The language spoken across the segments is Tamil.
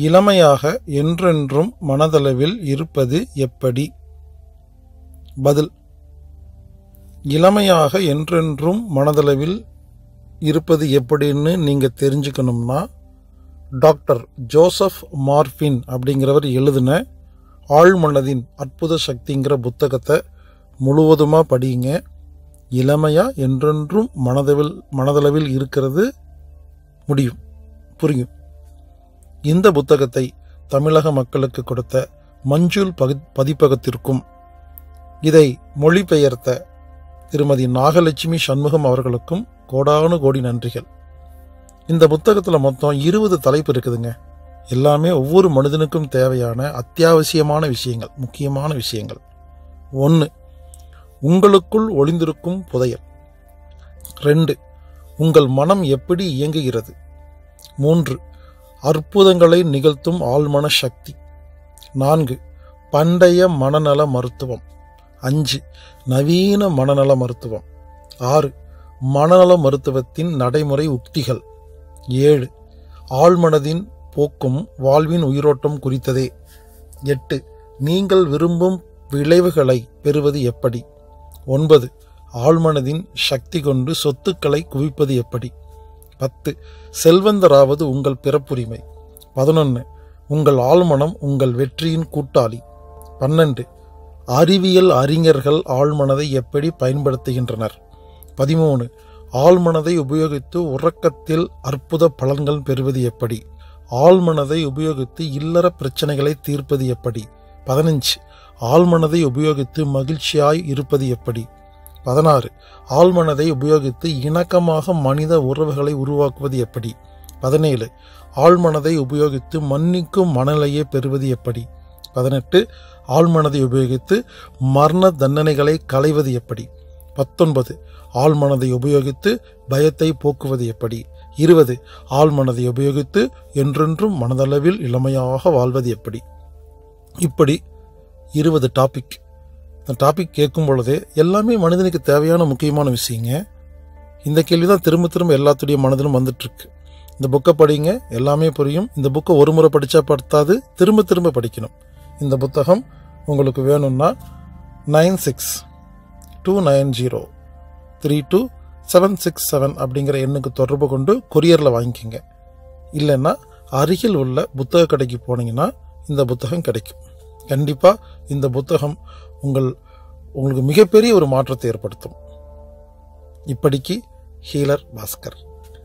இளமையாக என்றென்றும் மனதளவில் இருப்பது எப்படி பதில் இளமையாக என்றென்றும் மனதளவில் இருப்பது எப்படின்னு நீங்கள் தெரிஞ்சுக்கணும்னா டாக்டர் ஜோசப் மார்பின் அப்படிங்கிறவர் எழுதின ஆழ்மனதின் அற்புத சக்திங்கிற புத்தகத்தை முழுவதுமாக படியுங்க இளமையாக என்றென்றும் மனதளவில் மனதளவில் இருக்கிறது முடியும் புரியும் இந்த புத்தகத்தை தமிழக மக்களுக்கு கொடுத்த மஞ்சூல் பதி பதிப்பகத்திற்கும் இதை மொழிபெயர்த்த திருமதி நாகலட்சுமி சண்முகம் அவர்களுக்கும் கோடானு கோடி நன்றிகள் இந்த புத்தகத்தில் மொத்தம் இருபது தலைப்பு இருக்குதுங்க எல்லாமே ஒவ்வொரு மனிதனுக்கும் தேவையான அத்தியாவசியமான விஷயங்கள் முக்கியமான விஷயங்கள் ஒன்று உங்களுக்குள் ஒளிந்திருக்கும் புதையல் ரெண்டு உங்கள் மனம் எப்படி இயங்குகிறது மூன்று அற்புதங்களை நிகழ்த்தும் ஆழ்மன சக்தி நான்கு பண்டைய மனநல மருத்துவம் அஞ்சு நவீன மனநல மருத்துவம் ஆறு மனநல மருத்துவத்தின் நடைமுறை உக்திகள் ஏழு ஆழ்மனதின் போக்கும் வாழ்வின் உயிரோட்டம் குறித்ததே எட்டு நீங்கள் விரும்பும் விளைவுகளை பெறுவது எப்படி ஒன்பது ஆழ்மனதின் சக்தி கொண்டு சொத்துக்களை குவிப்பது எப்படி பத்து செல்வந்தராவது உங்கள் பிறப்புரிமை பதினொன்று உங்கள் ஆழ்மனம் உங்கள் வெற்றியின் கூட்டாளி பன்னெண்டு அறிவியல் அறிஞர்கள் ஆழ்மனதை எப்படி பயன்படுத்துகின்றனர் பதிமூணு ஆழ்மனதை உபயோகித்து உறக்கத்தில் அற்புத பலன்கள் பெறுவது எப்படி ஆழ்மனதை உபயோகித்து இல்லற பிரச்சனைகளை தீர்ப்பது எப்படி பதினஞ்சு ஆழ்மனதை உபயோகித்து மகிழ்ச்சியாய் இருப்பது எப்படி பதினாறு ஆழ்மனதை உபயோகித்து இணக்கமாக மனித உறவுகளை உருவாக்குவது எப்படி பதினேழு ஆழ்மனதை உபயோகித்து மன்னிக்கும் மனநிலையை பெறுவது எப்படி பதினெட்டு ஆழ்மனதை உபயோகித்து மரண தண்டனைகளை களைவது எப்படி பத்தொன்பது ஆழ்மனதை உபயோகித்து பயத்தை போக்குவது எப்படி இருபது ஆழ்மனதை உபயோகித்து என்றென்றும் மனதளவில் இளமையாக வாழ்வது எப்படி இப்படி இருபது டாபிக் இந்த டாபிக் கேட்கும் பொழுதே எல்லாமே மனிதனுக்கு தேவையான முக்கியமான விஷயங்க இந்த கேள்வி தான் திரும்ப திரும்ப எல்லாத்துடைய மனதிலும் வந்துட்டுருக்கு இந்த புக்கை படிங்க எல்லாமே புரியும் இந்த புக்கை ஒரு முறை படித்தா படுத்தாது திரும்ப திரும்ப படிக்கணும் இந்த புத்தகம் உங்களுக்கு வேணும்னா nine six two nine zero three two seven six seven அப்படிங்கிற எண்ணுக்கு தொடர்பு கொண்டு கொரியரில் வாங்கிக்கோங்க இல்லைன்னா அருகில் உள்ள புத்தக கடைக்கு போனீங்கன்னா இந்த புத்தகம் கிடைக்கும் கண்டிப்பாக இந்த புத்தகம் உங்கள் உங்களுக்கு மிகப்பெரிய ஒரு மாற்றத்தை ஏற்படுத்தும் இப்படிக்கு ஹீலர் பாஸ்கர்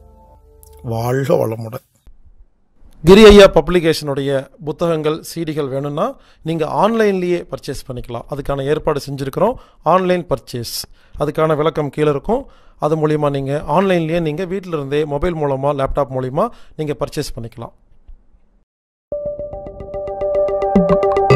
வாழ்க வளமுடன் கிரி ஐயா பப்ளிகேஷனுடைய புத்தகங்கள் சீடிகள் வேணும்னா நீங்கள் ஆன்லைன்லேயே பர்ச்சேஸ் பண்ணிக்கலாம் அதுக்கான ஏற்பாடு செஞ்சுருக்கிறோம் ஆன்லைன் பர்ச்சேஸ் அதுக்கான விளக்கம் கீழே இருக்கும் அது மூலிமா நீங்கள் ஆன்லைன்லேயே நீங்கள் வீட்டில் இருந்தே மொபைல் மூலமாக லேப்டாப் மூலிமா நீங்கள் பர்ச்சேஸ் பண்ணிக்கலாம்